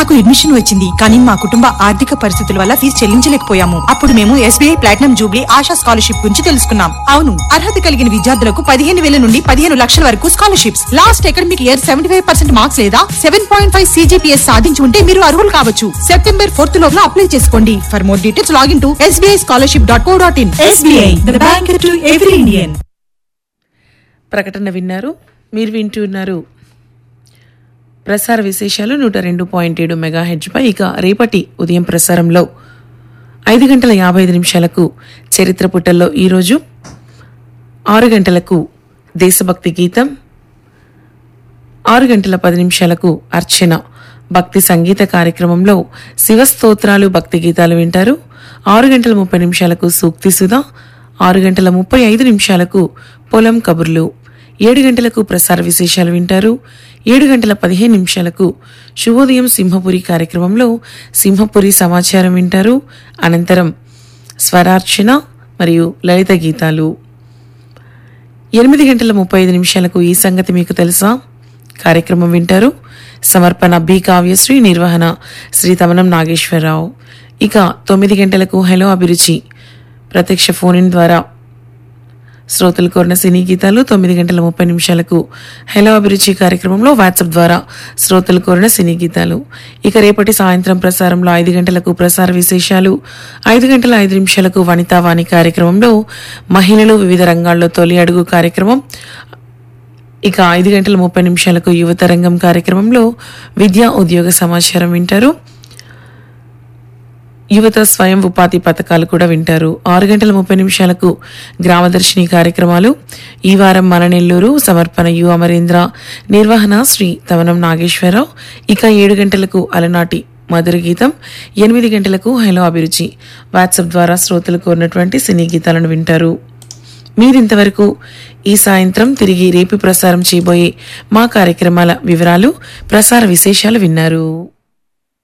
నాకు అడ్మిషన్ వచ్చింది కానీ మా కుటుంబ ఆర్థిక పరిస్థితుల వల్ల ఫీజు చెల్లించలేకపోయాము అప్పుడు మేము SBI platinum jubilee Asha scholarship గురించి తెలుసుకున్నాం అవును అర్హత కలిగిన విద్యార్థులకు పదిహేను వేల నుండి పదిహేను లక్షల వరకు scholarships last academic year seventy five percent marks లేదా సెవెన్ పాయింట్ ఫైవ్ సీజీపీఎస్ సాధించి ఉంటే మీరు అర్హులు కావచ్చు సెప్టెంబర్ ఫోర్త్ లోపల అప్లై చేసుకోండి for more details login to SBI scholarship dot co dot in SBI the bank to every Indian ప్రకటన విన్నారు మీరు వింటున్నారు ప్రసార విశేషాలు నూట రెండు పాయింట్ ఏడు మెగా పై ఇక రేపటి ఉదయం ప్రసారంలో ఐదు గంటల యాభై ఐదు నిమిషాలకు చరిత్ర పుటల్లో ఈరోజు ఆరు గంటలకు దేశభక్తి గీతం ఆరు గంటల పది నిమిషాలకు అర్చన భక్తి సంగీత కార్యక్రమంలో శివస్తోత్రాలు భక్తి గీతాలు వింటారు ఆరు గంటల ముప్పై నిమిషాలకు సూక్తి సుధా ఆరు గంటల ముప్పై ఐదు నిమిషాలకు పొలం కబుర్లు ఏడు గంటలకు ప్రసార విశేషాలు వింటారు ఏడు గంటల పదిహేను నిమిషాలకు శుభోదయం సింహపురి కార్యక్రమంలో సింహపురి సమాచారం వింటారు అనంతరం స్వరార్చన మరియు లలిత గీతాలు ఎనిమిది గంటల ముప్పై ఐదు నిమిషాలకు ఈ సంగతి మీకు తెలుసా కార్యక్రమం వింటారు సమర్పణ బి కావ్యశ్రీ నిర్వహణ శ్రీ తమనం నాగేశ్వరరావు ఇక తొమ్మిది గంటలకు హలో అభిరుచి ప్రత్యక్ష ఫోన్ ఇన్ ద్వారా శ్రోతలు కోరిన సినీ గీతాలు తొమ్మిది గంటల ముప్పై నిమిషాలకు హలో అభిరుచి కార్యక్రమంలో వాట్సాప్ ద్వారా శ్రోతలు కోరిన సినీ గీతాలు ఇక రేపటి సాయంత్రం ప్రసారంలో ఐదు గంటలకు ప్రసార విశేషాలు ఐదు గంటల ఐదు నిమిషాలకు వనితావాణి కార్యక్రమంలో మహిళలు వివిధ రంగాల్లో తొలి అడుగు కార్యక్రమం ఇక ఐదు గంటల ముప్పై నిమిషాలకు యువత రంగం కార్యక్రమంలో విద్యా ఉద్యోగ సమాచారం వింటారు యువత స్వయం ఉపాధి పథకాలు కూడా వింటారు ఆరు గంటల ముప్పై నిమిషాలకు గ్రామదర్శిని కార్యక్రమాలు ఈ వారం మన నెల్లూరు సమర్పణ యు అమరేంద్ర నిర్వహణ శ్రీ తవనం నాగేశ్వరరావు ఇక ఏడు గంటలకు అలనాటి మధుర గీతం ఎనిమిది గంటలకు హలో అభిరుచి వాట్సాప్ ద్వారా శ్రోతలు కోరినటువంటి సినీ గీతాలను వింటారు మీరింతవరకు ఈ సాయంత్రం తిరిగి రేపు ప్రసారం చేయబోయే మా కార్యక్రమాల వివరాలు ప్రసార విశేషాలు విన్నారు